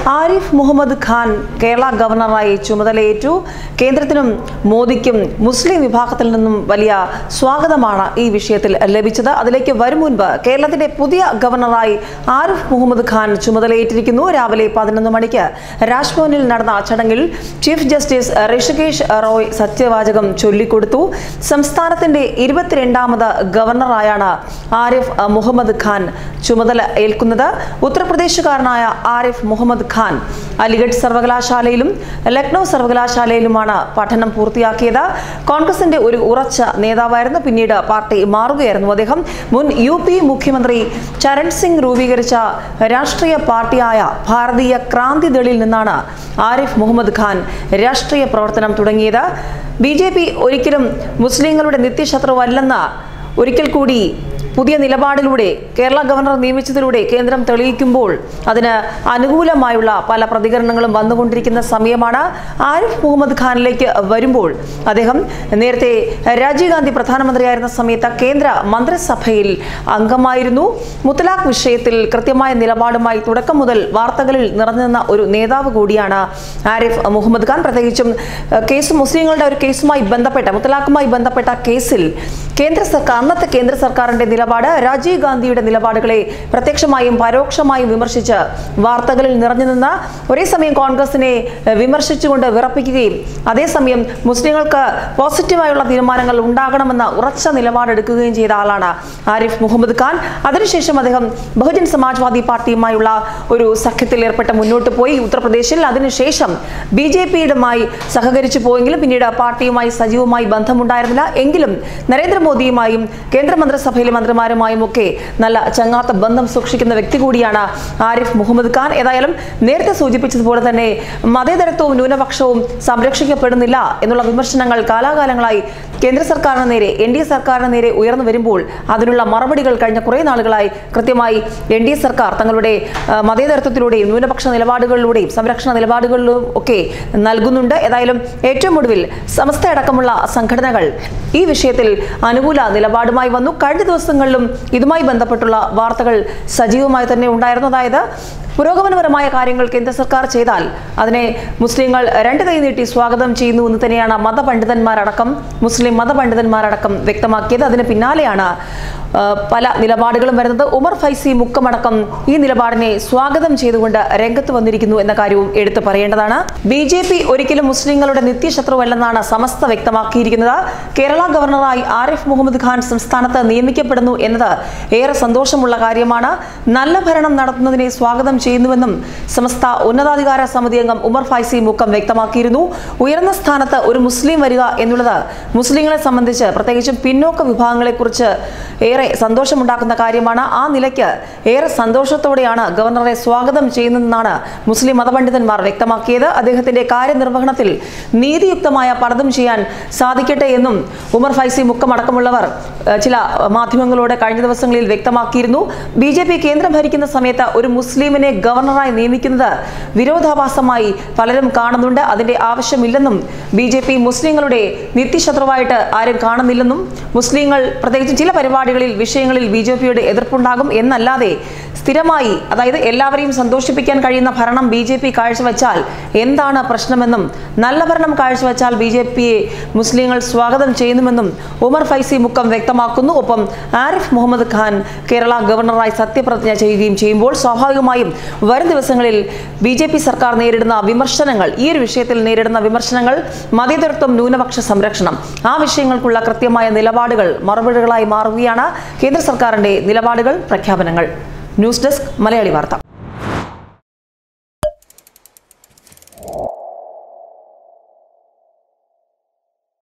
ആരിഫ് മുഹമ്മദ് ഖാൻ കേരള ഗവർണറായി ചുമതലയേറ്റു കേന്ദ്രത്തിനും മോദിക്കും മുസ്ലിം വിഭാഗത്തിൽ നിന്നും വലിയ സ്വാഗതമാണ് ഈ വിഷയത്തിൽ ലഭിച്ചത് അതിലേക്ക് വരും മുൻപ് കേരളത്തിന്റെ പുതിയ ഗവർണറായി ആരിഫ് മുഹമ്മദ് ഖാൻ ചുമതലയേറ്റിരിക്കുന്നു രാവിലെ പതിനൊന്ന് മണിക്ക് രാജ്ഭവനിൽ നടന്ന ചടങ്ങിൽ ചീഫ് ജസ്റ്റിസ് ഋഷികേഷ് റോയ് സത്യവാചകം ചൊല്ലിക്കൊടുത്തു സംസ്ഥാനത്തിന്റെ ഇരുപത്തിരണ്ടാമത് ഗവർണറായാണ് ആരിഫ് മുഹമ്മദ് ഖാൻ ചുമതല ഏൽക്കുന്നത് ഉത്തർപ്രദേശുകാരനായ ആരിഫ് മുഹമ്മദ് ഖാൻ അലിഗഡ് സർവകലാശാലയിലും ലക്നൗ സർവകലാശാലയിലുമാണ് പഠനം പൂർത്തിയാക്കിയത് കോൺഗ്രസിന്റെ ഒരു ഉറച്ച നേതാവായിരുന്നു പിന്നീട് പാർട്ടി മാറുകയായിരുന്നു അദ്ദേഹം മുൻ യു പി മുഖ്യമന്ത്രി ചരൺ സിംഗ് രൂപീകരിച്ച രാഷ്ട്രീയ പാർട്ടിയായ ഭാരതീയ ക്രാന്തിദളിൽ നിന്നാണ് ആരിഫ് മുഹമ്മദ് ഖാൻ രാഷ്ട്രീയ പ്രവർത്തനം തുടങ്ങിയത് ബി ജെ പി ഒരിക്കലും മുസ്ലിങ്ങളുടെ നിത്യശത്രുവല്ലെന്ന് ഒരിക്കൽ കൂടി പുതിയ നിലപാടിലൂടെ കേരള ഗവർണർ നിയമിച്ചതിലൂടെ കേന്ദ്രം തെളിയിക്കുമ്പോൾ അതിന് അനുകൂലമായുള്ള പല പ്രതികരണങ്ങളും വന്നുകൊണ്ടിരിക്കുന്ന സമയമാണ് ആരിഫ് മുഹമ്മദ് ഖാനിലേക്ക് വരുമ്പോൾ അദ്ദേഹം നേരത്തെ രാജീവ് ഗാന്ധി പ്രധാനമന്ത്രിയായിരുന്ന സമയത്ത് കേന്ദ്ര മന്ത്രിസഭയിൽ അംഗമായിരുന്നു മുത്തലാഖ് വിഷയത്തിൽ കൃത്യമായ നിലപാടുമായി തുടക്കം മുതൽ വാർത്തകളിൽ നിറഞ്ഞുനിന്ന ഒരു നേതാവ് കൂടിയാണ് ആരിഫ് മുഹമ്മദ് ഖാൻ പ്രത്യേകിച്ചും ഏഹ്, കേസ് മുസ്ലിങ്ങളുടെ ഒരു കേസുമായി ബന്ധപ്പെട്ട മുത്തലാഖുമായി ബന്ധപ്പെട്ട കേസിൽ കേന്ദ്ര സർക്കാർ അന്നത്തെ കേന്ദ്ര സർക്കാരിന്റെ നിലപാട് രാജീവ് ഗാന്ധിയുടെ നിലപാടുകളെ പ്രത്യക്ഷമായും പരോക്ഷമായും വിമർശിച്ച് വാർത്തകളിൽ നിറഞ്ഞു നിന്ന ഒരേ സമയം കോൺഗ്രസിനെ ഏഹ്, വിമർശിച്ചുകൊണ്ട് വിറപ്പിക്കുകയും അതേസമയം മുസ്ലിങ്ങൾക്ക് പോസിറ്റീവായുള്ള തീരുമാനങ്ങൾ ഉണ്ടാകണമെന്ന ഉറച്ച നിലപാടെടുക്കുകയും ചെയ്ത ആളാണ് ആരിഫ് മുഹമ്മദ് ഖാൻ അതിനുശേഷം അദ്ദേഹം ബഹുജൻ സമാജ്വാദി പാർട്ടിയുമായുള്ള ഒരു സഖ്യത്തിൽ ഏർപ്പെട്ട് മുന്നോട്ട് പോയി ഉത്തർപ്രദേശിൽ അതിനുശേഷം ബി ജെ പിയുമായി സഹകരിച്ചു പോയെങ്കിലും പിന്നീട് പാർട്ടിയുമായി സജീവമായി ബന്ധമുണ്ടായിരുന്നില്ല എങ്കിലും നരേന്ദ്രമോദിയുമായും കേന്ദ്രമന്ത്രിസഭയിലെ മന്ത്രിമാരുമായും ഒക്കെ നല്ല ചങ്ങാത്ത ബന്ധം സൂക്ഷിക്കുന്ന വ്യക്തി കൂടിയാണ് ആരിഫ് മുഹമ്മദ് ഖാൻ ഏതായാലും നേരത്തെ സൂചിപ്പിച്ചതുപോലെ തന്നെ മതേതരത്വവും ന്യൂനപക്ഷവും സംരക്ഷിക്കപ്പെടുന്നില്ല എന്നുള്ള വിമർശനങ്ങൾ കാലാകാലങ്ങളായി കേന്ദ്ര സർക്കാരിന് നേരെ എൻ ഡി എ സർക്കാരിന് നേരെ ഉയർന്നു വരുമ്പോൾ അതിനുള്ള മറുപടികൾ കഴിഞ്ഞ കുറേ നാളുകളായി കൃത്യമായി എൻ ഡി എ സർക്കാർ തങ്ങളുടെ ആ, മതേതരത്വത്തിലൂടെയും ന്യൂനപക്ഷ നിലപാടുകളിലൂടെയും സംരക്ഷണ നിലപാടുകളിലും ഒക്കെ നൽകുന്നുണ്ട് ഏതായാലും ഏറ്റവും ഒടുവിൽ സമസ്ത അടക്കമുള്ള സംഘടനകൾ ഈ വിഷയത്തിൽ അനുകൂല നിലപാടുമായി വന്നു കഴിഞ്ഞ ദിവസങ്ങളിലും ഇതുമായി ബന്ധപ്പെട്ടുള്ള വാർത്തകൾ സജീവമായി തന്നെ ഉണ്ടായിരുന്നു അതായത് പുരോഗമനപരമായ കാര്യങ്ങൾ കേന്ദ്ര സർക്കാർ ചെയ്താൽ അതിനെ മുസ്ലിങ്ങൾ രണ്ട് കൈ നീട്ടി സ്വാഗതം ചെയ്യുന്നു എന്ന് തന്നെയാണ് മതപണ്ഡിതന്മാരടക്കം മുസ്ലിം മതപണ്ഡിതന്മാരടക്കം വ്യക്തമാക്കിയത് അതിന് പിന്നാലെയാണ് ആ, പല നിലപാടുകളും വരുന്നത് ഉമർ ഫൈസി മുക്കമടക്കം ഈ നിലപാടിനെ സ്വാഗതം ചെയ്തുകൊണ്ട് രംഗത്ത് വന്നിരിക്കുന്നു എന്ന കാര്യവും എടുത്തു പറയേണ്ടതാണ് ബി ജെ പി ഒരിക്കലും മുസ്ലിങ്ങളുടെ നിത്യശത്രുവല്ലെന്നാണ് സമസ്ത വ്യക്തമാക്കിയിരിക്കുന്നത് കേരള ഗവർണറായി ആരിഫ് മുഹമ്മദ് ഖാൻ സംസ്ഥാനത്ത് നിയമിക്കപ്പെടുന്നു എന്നത് ഏറെ സന്തോഷമുള്ള കാര്യമാണ് നല്ല ഭരണം നടത്തുന്നതിനെ സ്വാഗതം ചെയ്യുന്നുവെന്നും സമസ്ത ഉന്നതാധികാര സമിതി അംഗം ഉമർ ഫൈസി മുക്കം വ്യക്തമാക്കിയിരുന്നു ഉയർന്ന സ്ഥാനത്ത് ഒരു മുസ്ലിം വരിക എന്നുള്ളത് മുസ്ലിങ്ങളെ സംബന്ധിച്ച് പ്രത്യേകിച്ചും പിന്നോക്ക വിഭാഗങ്ങളെക്കുറിച്ച് ഏറെ സന്തോഷമുണ്ടാക്കുന്ന കാര്യമാണ് ആ നിലയ്ക്ക് ഏറെ സന്തോഷത്തോടെയാണ് ഗവർണറെ സ്വാഗതം ചെയ്യുന്നതെന്നാണ് മുസ്ലിം മതപണ്ഡിതന്മാർ വ്യക്തമാക്കിയത് അദ്ദേഹത്തിന്റെ കാര്യനിർവഹണത്തിൽ നീതിയുക്തമായ പലതും ചെയ്യാൻ സാധിക്കട്ടെ എന്നും ഉമർ ഫൈസി മുക്കം അടക്കമുള്ളവർ ഏഹ്, ചില മാധ്യമങ്ങളോട് കഴിഞ്ഞ ദിവസങ്ങളിൽ വ്യക്തമാക്കിയിരുന്നു ബി ജെ പി കേന്ദ്രം ഭരിക്കുന്ന സമയത്ത് ഒരു മുസ്ലിമിനെ ഗവർണറായി നിയമിക്കുന്നത് വിരോധാഭാസമായി പലരും കാണുന്നുണ്ട് അതിന്റെ ആവശ്യമില്ലെന്നും ബി ജെ പി മുസ്ലിങ്ങളുടെ നിത്യശത്രുവായിട്ട് ആരും കാണുന്നില്ലെന്നും മുസ്ലിങ്ങൾ പ്രത്യേകിച്ചും ചില പരിപാടികളിൽ വിഷയങ്ങളിൽ ബി ജെ പിയുടെ എതിർപ്പുണ്ടാകും എന്നല്ലാതെ സ്ഥിരമായി അതായത് എല്ലാവരെയും സന്തോഷിപ്പിക്കാൻ കഴിയുന്ന ഭരണം ബി ജെ പി കാഴ്ചവെച്ചാൽ എന്താണ് പ്രശ്നമെന്നും നല്ല ഭരണം കാഴ്ചവെച്ചാൽ ബി ജെ പിയെ മുസ്ലിങ്ങൾ സ്വാഗതം ചെയ്യുന്നുമെന്നും ഉമർ ഫൈസി മുക്കം വ്യക്തമാക്കുന്നു ഒപ്പം ആരിഫ് മുഹമ്മദ് ഖാൻ കേരള ഗവർണറായി സത്യപ്രതിജ്ഞ ചെയ്യുകയും ചെയ്യുമ്പോൾ സ്വാഭാവികമായും വരും ദിവസങ്ങളിൽ ബി ജെ പി സർക്കാർ നേരിടുന്ന വിമർശനങ്ങൾ ഈ ഒരു വിഷയത്തിൽ നേരിടുന്ന വിമർശനങ്ങൾ മതേതരത്വം ന്യൂനപക്ഷ സംരക്ഷണം ആ വിഷയങ്ങൾക്കുള്ള കൃത്യമായ നിലപാടുകൾ മറുപടികളായി മാറുകയാണ് കേന്ദ്ര സർക്കാരിന്റെ നിലപാടുകൾ പ്രഖ്യാപനങ്ങൾ ന്യൂസ് ഡെസ്ക് മലയാളി വാർത്ത